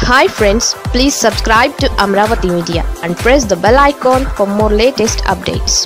hi friends please subscribe to Amaravati media and press the bell icon for more latest updates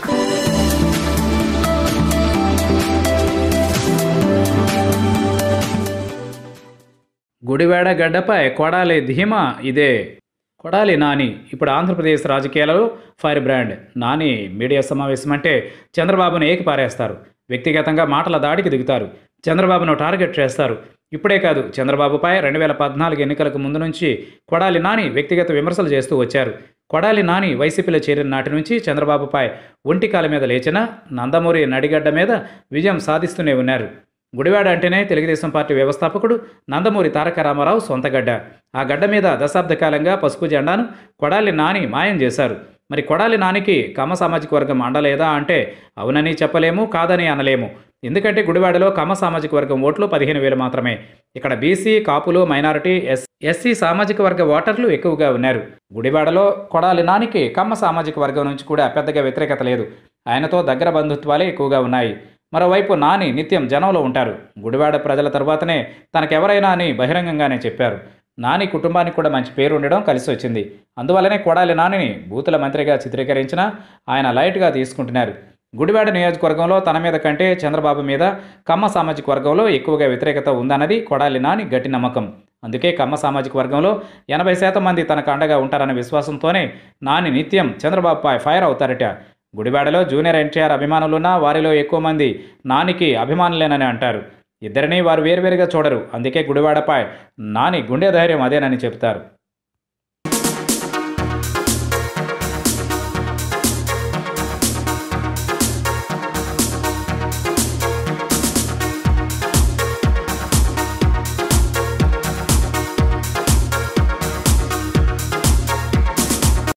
Gudivada గడ్డపై కొడాలి ధీమా ఇదే కొడాలి నాని ఇప్పుడు ఆంధ్రప్రదేశ్ రాజకీయాలలో ఫైర్ బ్రాండ్ నాని మీడియా సమావేశం అంటే చంద్రబాబును ఏకి పారేస్తారు వ్యక్తిగతంగా మాటల దాడికి దిగుతారు చంద్రబాబును టార్గెట్ చేస్తారు ఇప్పుడే కాదు చంద్రబాబుపై రెండు వేల పద్నాలుగు ఎన్నికలకు ముందు నుంచి కొడాలి నాని వ్యక్తిగత విమర్శలు చేస్తూ వచ్చారు కొడాలి నాని వైసీపీలో చేరిన నాటి నుంచి చంద్రబాబుపై ఒంటికాల మీద లేచిన నందమూరి నడిగడ్డ మీద విజయం సాధిస్తూనే ఉన్నారు గుడివాడ అంటేనే తెలుగుదేశం పార్టీ వ్యవస్థాపకుడు నందమూరి తారక రామారావు సొంత గడ్డ ఆ గడ్డ మీద దశాబ్ద కాలంగా పసుపు జెండాను కొడాలి నాని మాయం చేశారు మరి కొడాలి నానికి కమ్మ సామాజిక వర్గం అండలేదా అంటే అవునని చెప్పలేము కాదని అనలేము ఎందుకంటే గుడివాడలో కమ్మ సామాజిక వర్గం ఓట్లు పదిహేను వేలు మాత్రమే ఇక్కడ బీసీ కాపులు మైనారిటీ ఎస్ ఎస్సీ సామాజిక వర్గ ఓటర్లు ఎక్కువగా ఉన్నారు గుడివాడలో కొడాలి నానికి కమ్మ సామాజిక వర్గం నుంచి కూడా పెద్దగా వ్యతిరేకత లేదు ఆయనతో దగ్గర బంధుత్వాలే ఎక్కువగా ఉన్నాయి మరోవైపు నాని నిత్యం జనంలో ఉంటారు గుడివాడ ప్రజల తర్వాతనే తనకెవరైనా అని బహిరంగంగానే చెప్పారు నాని కుటుంబానికి కూడా మంచి పేరు ఉండడం కలిసి వచ్చింది అందువల్లనే కొడాలి నానిని బూతుల మంత్రిగా చిత్రీకరించినా ఆయన లైట్గా తీసుకుంటున్నారు గుడివాడ నియోజకవర్గంలో తన మీద కంటే చంద్రబాబు మీద కమ్మ సామాజిక వర్గంలో ఎక్కువగా వ్యతిరేకత ఉందన్నది కొడాలి నాని గట్టి నమ్మకం అందుకే కమ్మ సామాజిక వర్గంలో ఎనభై శాతం మంది తనకు అండగా ఉంటారన్న విశ్వాసంతోనే నాని నిత్యం చంద్రబాబుపై ఫైర్ అవుతారట గుడివాడలో జూనియర్ ఎన్టీఆర్ అభిమానులున్నా వారిలో ఎక్కువ మంది నానికి అభిమానులేనని అంటారు ఇద్దరిని వారు వేరువేరుగా చూడరు అందుకే గుడివాడపై నాని గుండె ధైర్యం అదేనని చెబుతారు